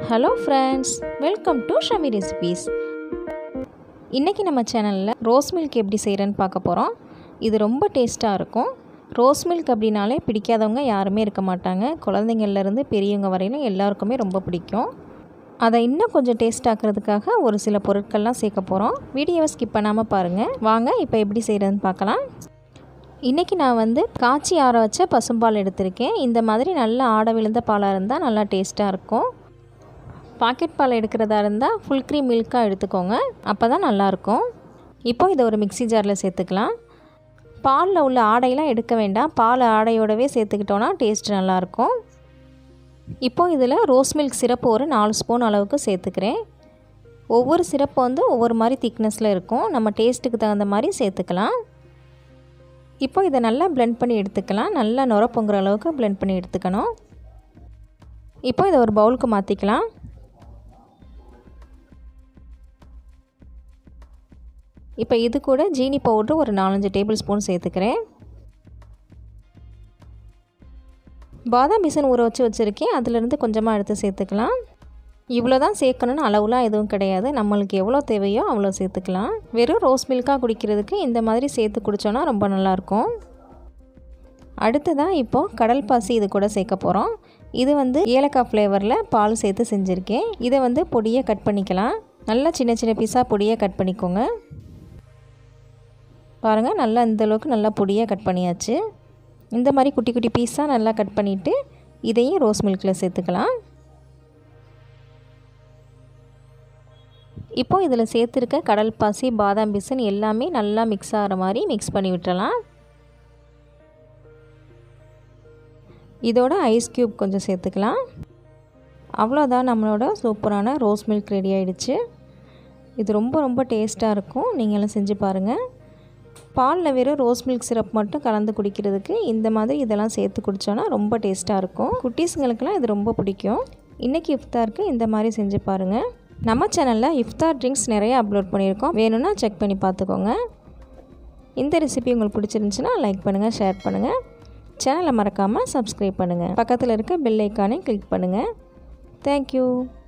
hello friends welcome to Shami recipes இன்றைக்கி நம்ம சேனலில் ரோஸ் மில்க் எப்படி செய்கிறேன்னு பார்க்க போகிறோம் இது ரொம்ப டேஸ்ட்டாக இருக்கும் ரோஸ் மில்க் அப்படின்னாலே பிடிக்காதவங்க யாருமே இருக்க மாட்டாங்க குழந்தைங்கள்லேருந்து பெரியவங்க வரையிலும் எல்லாருக்குமே ரொம்ப பிடிக்கும் அதை இன்னும் கொஞ்சம் டேஸ்ட் ஆக்கிறதுக்காக ஒரு சில பொருட்கள்லாம் சேர்க்க போகிறோம் வீடியோவை ஸ்கிப் பண்ணாமல் பாருங்கள் வாங்க இப்போ எப்படி செய்கிறதுன்னு பார்க்கலாம் இன்றைக்கி நான் வந்து காய்ச்சி ஆற வச்ச பசும்பால் எடுத்திருக்கேன் இந்த மாதிரி நல்லா ஆட விழுந்த பாலாக இருந்தால் நல்லா டேஸ்ட்டாக இருக்கும் பாக்கெட் பால் எடுக்கிறதா இருந்தால் ஃபுல் க்ரீம் மில்காக எடுத்துக்கோங்க அப்போ தான் நல்லாயிருக்கும் இப்போ இதை ஒரு மிக்ஸி ஜாரில் சேர்த்துக்கலாம் பாலில் உள்ள ஆடையெல்லாம் எடுக்க வேண்டாம் பால் ஆடையோடவே சேர்த்துக்கிட்டோன்னா டேஸ்ட் நல்லாயிருக்கும் இப்போ இதில் ரோஸ் மில்க் சிரப்பு ஒரு நாலு ஸ்பூன் அளவுக்கு சேர்த்துக்கிறேன் ஒவ்வொரு சிரப்பு வந்து ஒவ்வொரு மாதிரி திக்னஸில் இருக்கும் நம்ம டேஸ்ட்டுக்கு தகுந்த மாதிரி சேர்த்துக்கலாம் இப்போ இதை நல்லா பிளெண்ட் பண்ணி எடுத்துக்கலாம் நல்லா நுர பொங்குற அளவுக்கு பிளெண்ட் பண்ணி எடுத்துக்கணும் இப்போ இதை ஒரு பவுலுக்கு மாற்றிக்கலாம் இப்போ இது கூட ஜீனி பவுட்ரு ஒரு நாலஞ்சு டேபிள் ஸ்பூன் சேர்த்துக்கிறேன் பாதாம் பிசன் ஊற வச்சு வச்சுருக்கேன் அதிலேருந்து கொஞ்சமாக எடுத்து சேர்த்துக்கலாம் இவ்வளோ தான் சேர்க்கணுன்னு அளவுலாம் எதுவும் கிடையாது நம்மளுக்கு எவ்வளோ தேவையோ அவ்வளோ சேர்த்துக்கலாம் வெறும் ரோஸ் மில்காக குடிக்கிறதுக்கு இந்த மாதிரி சேர்த்து குடித்தோன்னா ரொம்ப நல்லாயிருக்கும் அடுத்ததாக இப்போது கடல் பாசி இது கூட சேர்க்க போகிறோம் இது வந்து ஏலக்காய் ஃப்ளேவரில் பால் சேர்த்து செஞ்சுருக்கேன் இதை வந்து பொடியை கட் பண்ணிக்கலாம் நல்லா சின்ன சின்ன பீஸாக பொடியை கட் பண்ணிக்கோங்க பாருங்கள் நல்லா இந்தளவுக்கு நல்லா பொடியாக கட் பண்ணியாச்சு இந்த மாதிரி குட்டி குட்டி பீஸாக நல்லா கட் பண்ணிவிட்டு இதையும் ரோஸ் மில்கில் சேர்த்துக்கலாம் இப்போ இதில் சேர்த்துருக்க கடல் பாசி பாதாம் பிசன் எல்லாமே நல்லா மிக்ஸ் ஆகிற மாதிரி மிக்ஸ் பண்ணி விட்டுறலாம் இதோட ஐஸ் க்யூப் கொஞ்சம் சேர்த்துக்கலாம் அவ்வளோதான் நம்மளோட சூப்பரான ரோஸ் மில்க் ரெடி ஆகிடுச்சு இது ரொம்ப ரொம்ப டேஸ்ட்டாக இருக்கும் நீங்களும் செஞ்சு பாருங்கள் பாலில் வெறும் ரோஸ் மில்க் சிரப் மட்டும் கலந்து குடிக்கிறதுக்கு இந்த மாதிரி இதெல்லாம் சேர்த்து குடித்தோன்னா ரொம்ப டேஸ்ட்டாக இருக்கும் குட்டீஸுங்களுக்கெல்லாம் இது ரொம்ப பிடிக்கும் இன்றைக்கி இஃப்தாருக்கு இந்த மாதிரி செஞ்சு பாருங்கள் நம்ம சேனலில் இஃப்தார் ட்ரிங்க்ஸ் நிறைய அப்லோட் பண்ணியிருக்கோம் வேணும்னா செக் பண்ணி பார்த்துக்கோங்க இந்த ரெசிபி உங்களுக்கு பிடிச்சிருந்துச்சுன்னா லைக் பண்ணுங்கள் ஷேர் பண்ணுங்கள் சேனலை மறக்காமல் சப்ஸ்கிரைப் பண்ணுங்கள் பக்கத்தில் இருக்க பெல் ஐக்கானே கிளிக் பண்ணுங்கள் தேங்க்யூ